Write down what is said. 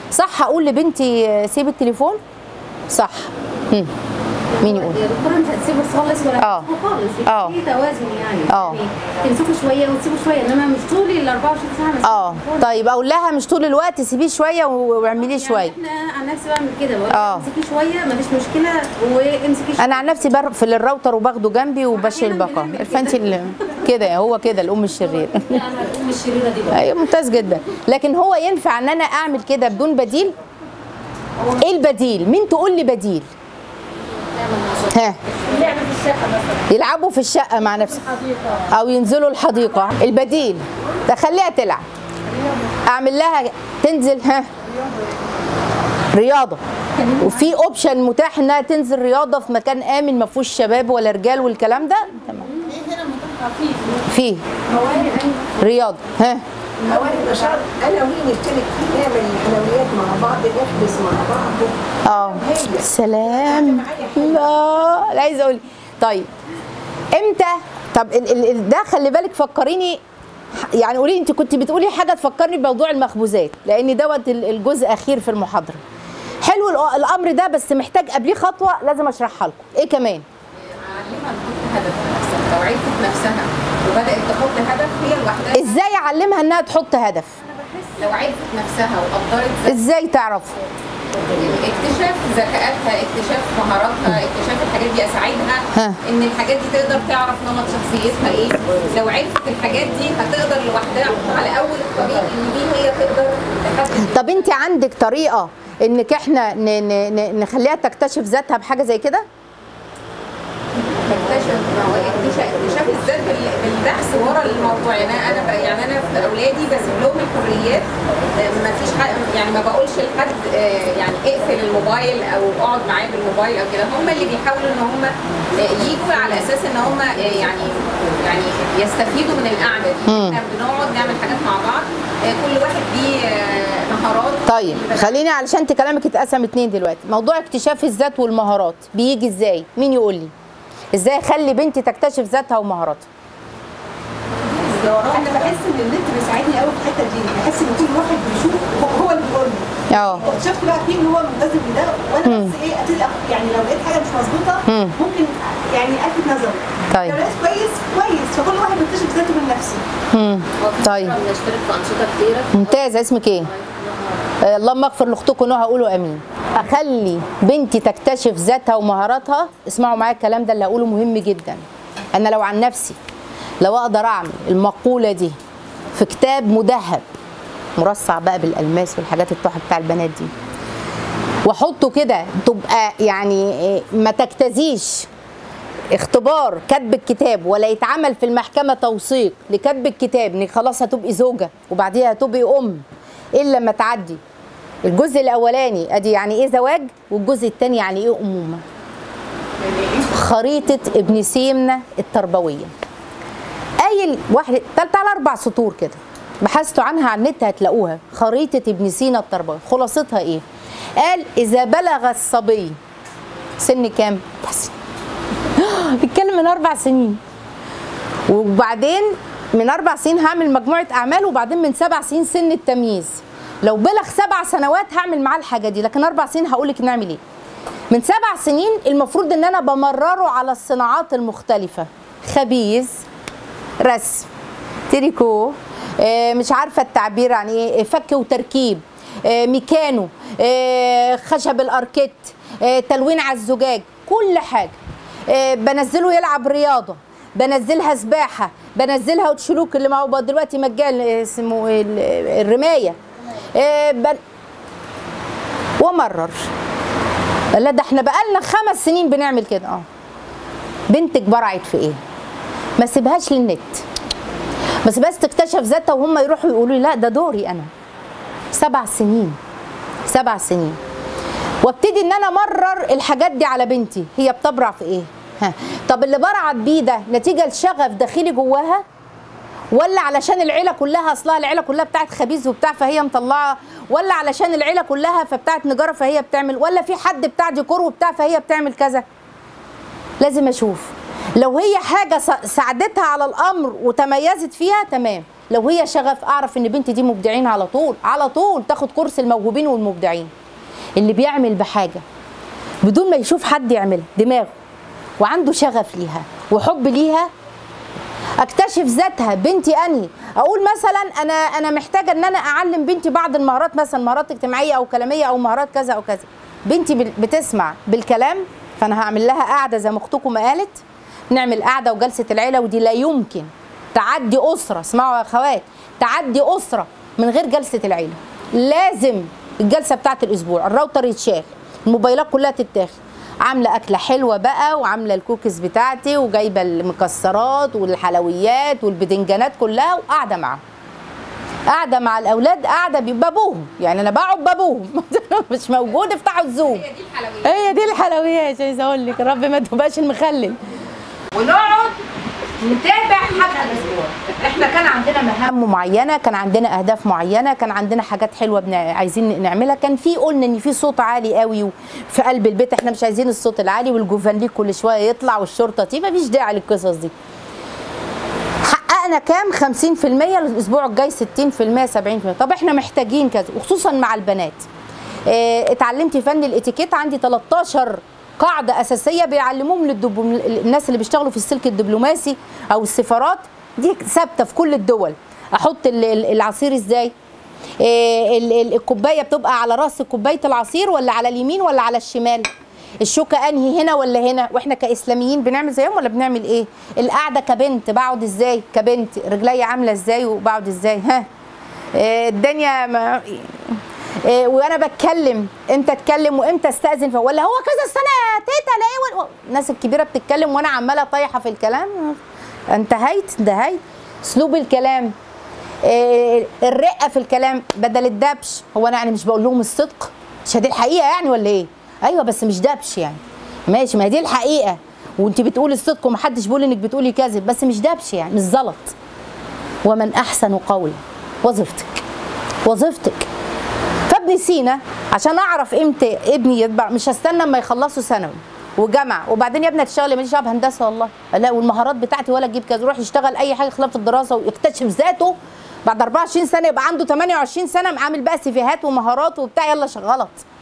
صح اقول لبنتي سيب التليفون صح هم. مين يقول يا دكتوره مش هتسيبه خالص ولا آه. هتسيبه خالص آه. يبقى في توازن يعني آه. يعني تمسكوا شويه وتسيبوا شويه انما مش طول ال 24 ساعه مسكوا اه التليفون. طيب اقول لها مش طول الوقت سيبيه شويه و- واعمليه شويه يعني احنا عن نفسي بعمل كده بقول آه. لها امسكي شويه مفيش مشكله وامسكي شويه انا عن نفسي بقفل الراوتر وباخده جنبي وبشيل أحياناً البقاء بنعمل فانت ال- كده هو كده الام الشرير انا الام الشريره دي بقى ايوه ممتاز جدا لكن هو ينفع ان انا اعمل كده بدون بديل ايه البديل مين تقول لي بديل ها اللعب في الشقه مثلا يلعبوا في الشقه مع نفسهم حديقه او ينزلوا الحديقه البديل تخليها تلعب اعمل لها تنزل ها رياضه وفي اوبشن متاح انها تنزل رياضه في مكان امن ما فيهوش شباب ولا رجال والكلام ده تمام فيه رياضه ها موارد نشاط انا وين نشترك فيه نعمل الحلويات مع بعض نحبس مع بعض اه هي. سلام لا لا عايزه اقول طيب امتى طب ال ال ال ده خلي بالك فكريني يعني قولي انت كنت بتقولي حاجه تفكرني بموضوع المخبوزات لان دوت ال- الجزء اخير في المحاضره حلو الأ- الامر ده بس محتاج قبليه خطوه لازم اشرحها لكم ايه كمان اعلمها تحط هدف لنفسها لو عرفت نفسها وبدات تحط هدف هي لوحدها ازاي اعلمها انها تحط هدف لو عرفت نفسها وقدرت ذاتها ازاي تعرف اكتشاف ذكاءاتها اكتشاف مهاراتها اكتشاف الحاجات دي اساعدها ها. ان الحاجات دي تقدر تعرف نمط شخصيتها ايه لو عرفت الحاجات دي هتقدر لوحدها على اول الطريق ان دي هي تقدر تحدد طب انت عندك طريقه انك احنا ن ن ن نخليها تكتشف ذاتها بحاجه زي كده تكتشف ما هو اكتشاف اكتشاف الذات بال- بالبحث ورا الموضوع يعني انا انا ب- يعني انا في اولادي بسيب لهم الحريات ما فيش حق يعني ما بقولش لحد آه، يعني اقفل الموبايل او اقعد معاه بالموبايل او كده هم اللي بيحاولوا ان هم آه، يجوا على اساس ان هم آه، يعني يعني يستفيدوا من القعده دي احنا بنقعد نعمل حاجات مع بعض آه، كل واحد ليه آه، مهارات طيب خليني علشان انت كلامك اتقسم اتنين دلوقتي موضوع اكتشاف الذات والمهارات بيجي ازاي مين يقول لي ازاي اخلي بنتي تكتشف ذاتها ومهاراتها انا بحس ان النت بيساعدني قوي في الحته دي بحس ان كل واحد بيشوف هو- هو اللي بيقول لي اه اكتشفت بقى فيه ان هو ملتزم بده وانا بس ايه ابتدي أخ- يعني لو لقيت حاجه مش مظبوطه مم. ممكن يعني الفت نظره طيب. لو لقيت كويس كويس فكل واحد بيكتشف ذاته من نفسه مم. طيب بنشترك في انشطه كتيره ممتاز اسمك ايه آه، اللهم اغفر لاختكم نهى قولوا امين اخلي بنتي تكتشف ذاتها ومهاراتها اسمعوا معايا الكلام ده اللي هقوله مهم جدا انا لو عن نفسي لو اقدر اعمل المقوله دي في كتاب مذهب مرصع بقى بالالماس والحاجات التحف بتاع البنات دي واحطه كده تبقى يعني إيه، ما تجتزيش اختبار كتب الكتاب ولا يتعمل في المحكمه توثيق لكتب الكتاب انك خلاص هتبقي زوجه وبعديها هتبقي ام الا لما تعدي الجزء الاولاني ادي يعني ايه زواج والجزء الثاني يعني ايه امومه خريطه ابن سيمنه التربويه قايل واحد تلت على اربع سطور كده بحثتوا عنها على النت هتلاقوها خريطه ابن سينا التربويه خلاصتها ايه قال اذا بلغ الصبي سن كام بس بيتكلم من اربع سنين وبعدين من اربع سنين هعمل مجموعه اعمال وبعدين من سبع سنين سن التمييز لو بلغ سبع سنوات هعمل معاه الحاجه دي لكن اربع سنين هقول لك نعمل ايه من سبع سنين المفروض ان انا بمرره على الصناعات المختلفه خبيز رسم تريكو آه، مش عارفه التعبير عن ايه فك وتركيب آه، ميكانو آه، خشب الاركيت آه، تلوين على الزجاج كل حاجه آه، بنزله يلعب رياضه بنزلها سباحه بنزلها وتشلوك اللي معه بقى دلوقتي مجال آه، اسمه إيه، ال- الرمايه آه، بن... ومرر لا ده احنا بقالنا خمس سنين بنعمل كده اه بنتك برعت في ايه ما سيبهاش للنت ما سيبهاش تكتشف ذاتها وهم يروحوا يقولوا لي لا ده دوري انا سبع سنين سبع سنين وابتدي ان انا امرر الحاجات دي على بنتي هي بتبرع في ايه ها. طب اللي برعت بيه ده نتيجه لشغف داخلي جواها ولا علشان العيله كلها اصلها العيله كلها بتاعت خبيز وبتاع فهي مطلعه ولا علشان العيله كلها فبتاعت نجاره فهي بتعمل ولا في حد بتاع ديكور وبتاع فهي بتعمل كذا لازم اشوف لو هي حاجه سا- ساعدتها على الامر وتميزت فيها تمام لو هي شغف اعرف ان بنتي دي مبدعين على طول على طول تاخد كورس الموهوبين والمبدعين اللي بيعمل بحاجه بدون ما يشوف حد يعملها دماغه وعنده شغف ليها وحب ليها اكتشف ذاتها بنتي انهي اقول مثلا انا انا محتاجه ان انا اعلم بنتي بعض المهارات مثلا مهارات اجتماعيه او كلاميه او مهارات كذا او كذا بنتي بال- بتسمع بالكلام فانا هعمل لها قاعده زي ما اختكم ما قالت نعمل قاعده وجلسه العيله ودي لا يمكن تعدي اسره اسمعوا يا اخوات تعدي اسره من غير جلسه العيله لازم الجلسه بتاعت الاسبوع الراوتر يتشال الموبايلات كلها تتاخد عامله اكله حلوه بقى وعامله الكوكيز بتاعتي وجايبه المكسرات والحلويات والبدنجانات كلها وقاعده معاهم قاعده مع الاولاد قاعده بابوهم يعني انا بقعد بابوهم مش موجود افتحوا الزوم هي دي الحلويات هي دي الحلويات عايزه اقول لك رب ما تبقاش المخلل ونقعد نتابع حاجه الاسبوع احنا كان عندنا مهام معينه كان عندنا اهداف معينه كان عندنا حاجات حلوه بنا... عايزين نعملها كان في قلنا ان في صوت عالي قوي في قلب البيت احنا مش عايزين الصوت العالي والجوفانليك كل شويه يطلع والشرطه تيجي مفيش داعي للقصص دي حققنا كام 50% الاسبوع الجاي 60% 70% طب احنا محتاجين كذا وخصوصا مع البنات اه اتعلمت فن الاتيكيت عندي 13 قاعده اساسيه بيعلموهم للدبل... الناس اللي بيشتغلوا في السلك الدبلوماسي او السفارات دي ثابته في كل الدول احط ال- ال- العصير ازاي إيه ال- ال- الكوبايه بتبقى على راس كوبايه العصير ولا على اليمين ولا على الشمال الشوكه انهي هنا ولا هنا واحنا كاسلاميين بنعمل زيهم ولا بنعمل ايه القعده كبنت بقعد ازاي كبنت رجلي عامله ازاي وبقعد ازاي ها إيه الدنيا ما إيه وانا بتكلم امتى اتكلم وامتى استاذن ف- ولا هو كذا سنه يا تيتا لا إيه؟ الناس الكبيره بتتكلم وانا عماله طايحه في الكلام انتهيت انتهيت اسلوب الكلام إيه الرقه في الكلام بدل الدبش هو انا يعني مش بقول لهم الصدق مش دي الحقيقه يعني ولا ايه ايوه بس مش دبش يعني ماشي ما هي دي الحقيقه وانت بتقولي الصدق ومحدش بيقول انك بتقولي كذب بس مش دبش يعني مش زلط ومن احسن قولا وظيفتك وظيفتك فابن سينا عشان اعرف امتى ابني يتبع مش هستنى اما يخلصوا ثانوي وجامعه وبعدين يا ابني هتشتغلي ماليش دعوه بهندسه والله لا والمهارات بتاعتي ولا تجيب كذا يروح يشتغل اي حاجه خلاف الدراسه ويكتشف ذاته بعد 24 سنه يبقى عنده 28 سنه عامل بقى سيفيهات ومهارات وبتاع يلا شغلت